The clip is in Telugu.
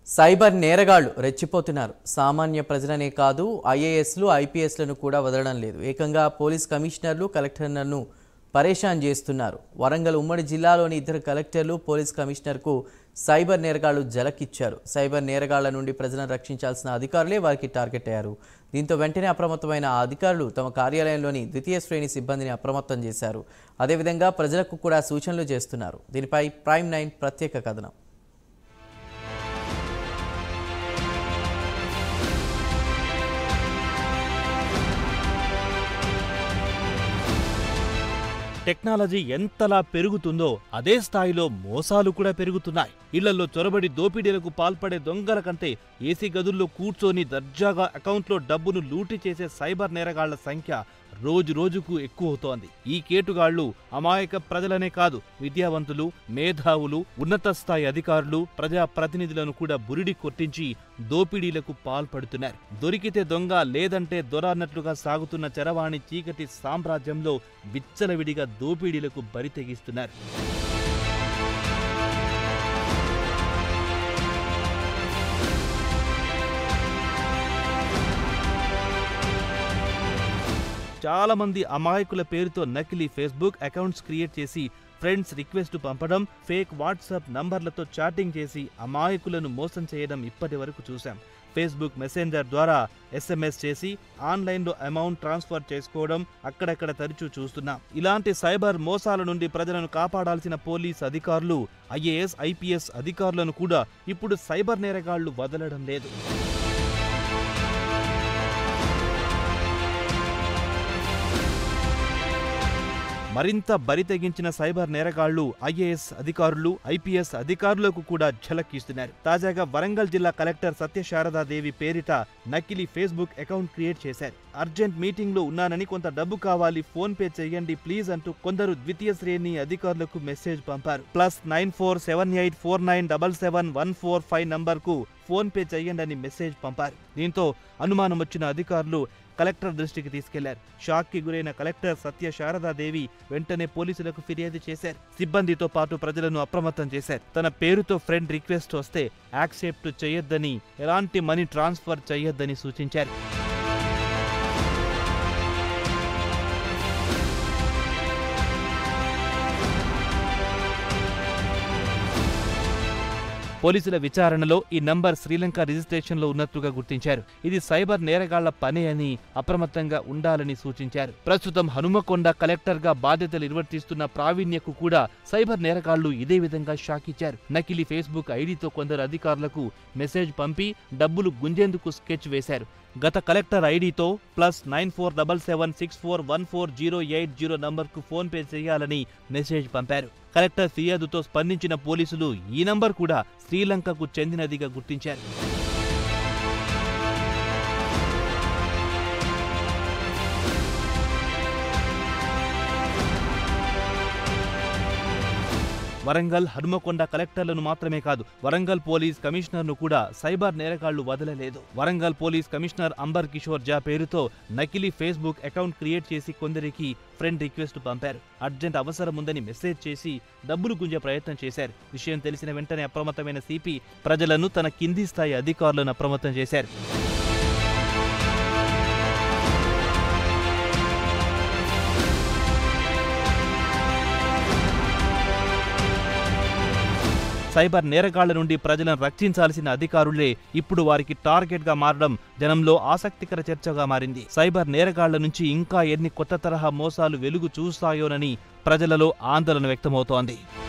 సైబర్ నేరగాళ్లు రెచ్చిపోతున్నారు సామాన్య ప్రజలనే కాదు ఐఏఎస్లు ఐపీఎస్లను కూడా వదలడం లేదు ఏకంగా పోలీస్ కమిషనర్లు కలెక్టర్లను పరేషాన్ చేస్తున్నారు వరంగల్ ఉమ్మడి జిల్లాలోని ఇద్దరు కలెక్టర్లు పోలీస్ కమిషనర్కు సైబర్ నేరగాళ్లు జలకిచ్చారు సైబర్ నేరగాళ్ల నుండి ప్రజలను రక్షించాల్సిన అధికారులే వారికి టార్గెట్ అయ్యారు దీంతో వెంటనే అప్రమత్తమైన ఆ అధికారులు తమ కార్యాలయంలోని ద్వితీయ శ్రేణి సిబ్బందిని అప్రమత్తం చేశారు అదేవిధంగా ప్రజలకు కూడా సూచనలు చేస్తున్నారు దీనిపై ప్రైమ్ నైన్ ప్రత్యేక కథనం టెక్నాలజీ ఎంతలా పెరుగుతుందో అదే స్థాయిలో మోసాలు కూడా పెరుగుతున్నాయి ఇళ్లలో చొరబడి దోపిడీలకు పాల్పడే దొంగల కంటే ఏసీ గదుల్లో కూర్చొని దర్జాగా అకౌంట్లో డబ్బును లూటీ చేసే సైబర్ నేరగాళ్ల సంఖ్య రోజు రోజుకు ఎక్కువవుతోంది ఈ కేటుగాళ్లు అమాయక ప్రజలనే కాదు విద్యావంతులు మేధావులు ఉన్నత స్థాయి అధికారులు ప్రజా ప్రతినిధులను కూడా బురిడి కొట్టించి దోపిడీలకు పాల్పడుతున్నారు దొరికితే దొంగ లేదంటే దొర అన్నట్లుగా సాగుతున్న చరవాణి చీకటి సామ్రాజ్యంలో విచ్చలవిడిగా దోపిడీలకు బరి తెగిస్తున్నారు చాలా మంది అమాయకుల పేరుతో నకిలీ ఫేస్బుక్ అకౌంట్స్ క్రియేట్ చేసి ఫ్రెండ్స్ రిక్వెస్ట్ పంపడం ఫేక్ వాట్సాప్ నంబర్లతో చాటింగ్ చేసి అమాయకులను మోసం చేయడం ఇప్పటి వరకు చూశాం ఫేస్బుక్ మెసెంజర్ ద్వారా ఎస్ఎంఎస్ చేసి ఆన్లైన్లో అమౌంట్ ట్రాన్స్ఫర్ చేసుకోవడం అక్కడక్కడ తరచూ చూస్తున్నాం ఇలాంటి సైబర్ మోసాల నుండి ప్రజలను కాపాడాల్సిన పోలీస్ అధికారులు ఐఏఎస్ ఐపీఎస్ అధికారులను కూడా ఇప్పుడు సైబర్ నేరగాళ్లు వదలడం లేదు మరింత బరి తెగించిన సైబర్ నేరగాళ్లు ఐఏఎస్ అధికారులు ఐపీఎస్ అధికారులకు కూడా ఝలకిస్తున్నారు తాజాగా వరంగల్ జిల్లా కలెక్టర్ సత్యశారదాదేవి పేరిట నకిలీ ఫేస్బుక్ అకౌంట్ క్రియేట్ చేశారు అర్జెంట్ మీటింగ్ లో ఉన్నానని కొంత డబ్బు కావాలి ఫోన్ పే చేయండి ప్లీజ్ అంటూ కొందరు ద్వితీయ శ్రేణి అధికారులకు మెసేజ్ పంపారు plus nine four seven eight four nine double seven one four five number కు ఫోన్ పే చేయండి అని మెసేజ్ పంపారు దీంతో అనుమానం వచ్చిన అధికారులు కలెక్టర్ దృష్టికి తీసుకెళ్లారు షాక్ కి గురైన కలెక్టర్ సత్య శారదాదేవి వెంటనే పోలీసులకు ఫిర్యాదు చేశారు సిబ్బందితో పాటు ప్రజలను అప్రమత్తం చేశారు తన పేరుతో ఫ్రెండ్ రిక్వెస్ట్ వస్తే యాక్సెప్ట్ చేయొద్దని ఎలాంటి మనీ ట్రాన్స్ఫర్ చేయొద్దని సూచించారు పోలీసుల విచారణలో ఈ నంబర్ శ్రీలంక రిజిస్ట్రేషన్లో ఉన్నట్లుగా గుర్తించారు ఇది సైబర్ నేరగాళ్ల పనే అని అప్రమత్తంగా ఉండాలని సూచించారు ప్రస్తుతం హనుమకొండ కలెక్టర్గా బాధ్యతలు నిర్వర్తిస్తున్న ప్రావీణ్యకు కూడా సైబర్ నేరగాళ్లు ఇదే విధంగా షాక్ ఇచ్చారు నకిలీ ఫేస్బుక్ ఐడితో కొందరు అధికారులకు మెసేజ్ పంపి డబ్బులు గుంజేందుకు స్కెచ్ వేశారు గత కలెక్టర్ ఐడితో plus nine four double seven six four one four zero eight zero నంబర్కు ఫోన్ పే చేయాలని మెసేజ్ పంపారు కలెక్టర్ ఫిర్యాదుతో స్పందించిన పోలీసులు ఈ నంబర్ కూడా శ్రీలంకకు చెందినదిగా గుర్తించారు వరంగల్ హనుమకొండ కలెక్టర్లను మాత్రమే కాదు వరంగల్ పోలీస్ కమిషనర్ను కూడా సైబర్ నేరగాళ్లు వదలలేదు వరంగల్ పోలీస్ కమిషనర్ అంబర్ కిషోర్ జా పేరుతో నకిలీ ఫేస్బుక్ అకౌంట్ క్రియేట్ చేసి కొందరికి ఫ్రెండ్ రిక్వెస్ట్ పంపారు అర్జెంట్ అవసరం ఉందని మెసేజ్ చేసి డబ్బులు గుంజే ప్రయత్నం చేశారు విషయం తెలిసిన వెంటనే అప్రమత్తమైన సిపి ప్రజలను తన కింది స్థాయి అధికారులను అప్రమత్తం చేశారు సైబర్ నేరగాళ్ల నుండి ప్రజలను రక్షించాల్సిన అధికారులే ఇప్పుడు వారికి టార్గెట్ గా మారడం జనంలో ఆసక్తికర చర్చగా మారింది సైబర్ నేరగాళ్ల నుంచి ఇంకా ఎన్ని కొత్త తరహా మోసాలు వెలుగు చూస్తాయోనని ప్రజలలో ఆందోళన వ్యక్తమవుతోంది